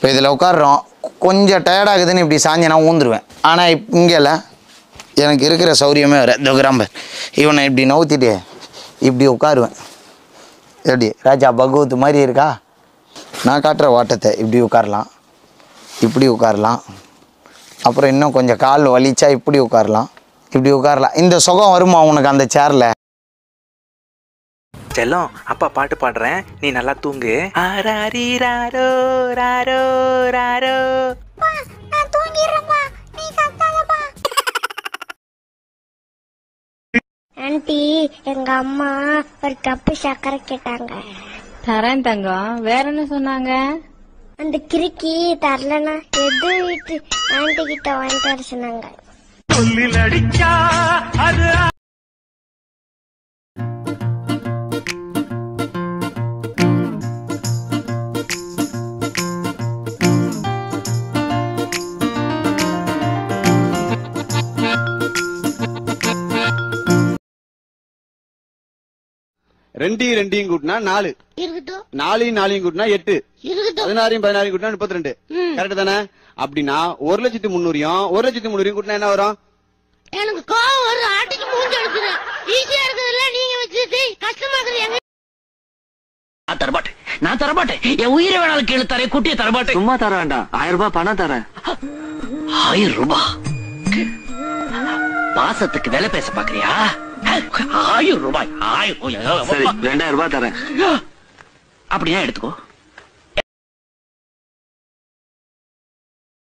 இப்போ இதில் உட்காடுறோம் கொஞ்சம் டயர்டாகுதுன்னு இப்படி சாஞ்சு நான் ஊந்துருவேன் ஆனால் இப் இங்கேல எனக்கு இருக்கிற சௌரியமே வேறு இந்த கிராம்ப இவனை இப்படி நவுத்திட்டு இப்படி உட்காருவேன் எப்படி ராஜா பகவத் மாதிரி இருக்கா நான் காட்டுற வாட்டத்தை இப்படி உட்காரலாம் இப்படி உட்காரலாம் அப்புறம் இன்னும் கொஞ்சம் கால் வலிச்சா இப்படி உட்காரலாம் இப்படி உட்காரலாம் இந்த சுகம் வருமா உனக்கு அந்த சேரில் செல்லம் அப்பா பாட்டு பாடுறேன் நீ நல்லா தூங்கு ஆராரி ராரோ ராரோ ராரோ நான் தூங்கிடுறேன்ப்பா நீ கத்தாதப்பா ஆன்ட்டி எங்க அம்மா ஒரு கப்பு சர்க்கரை கேட்டாங்க தரேன் தங்கம் வேற என்ன சொன்னாங்க அந்த கிறுக்கி தரலனா எது வீட்டு ஆன்ட்டி கிட்ட வாங்கிட்டு வர சொன்னாங்க ரெண்டையும் ரெண்டையும் கூட்டினா நாலு இருக்கட்டும் நாலையும் நாலையும் கூட்டினா எட்டு இருக்கட்டும் பதினாறையும் பதினாறையும் கூட்டினா முப்பத்தி ரெண்டு கரெக்ட் தானே அப்படின்னா ஒரு லட்சத்தி முந்நூறையும் ஒரு லட்சத்தி முந்நூறையும் கூட்டினா என்ன வரும் எனக்கு கோவம் வருது ஆட்டிக்கு மூஞ்சி எடுக்கிறேன் ஈஸியா இருக்குதுல்ல நீங்க வச்சுட்டு கஷ்டமாக்குது எங்க நான் தரமாட்டேன் நான் தரமாட்டேன் என் உயிரை வேணாலும் கேளு தரேன் குட்டியை தரமாட்டேன் சும்மா தர வேண்டாம் ஆயிரம் ரூபாய் பணம் தரேன் ஆயிரம் ரூபாய் மாசத்துக்கு விலை பேச பாக்குறியா ஆயிரம் ரூபாய் ஆயிரம் சரி ரூபாய் ரெண்டாயிரம் ரூபாய் தரேன் அப்படியா எடுத்துக்கோ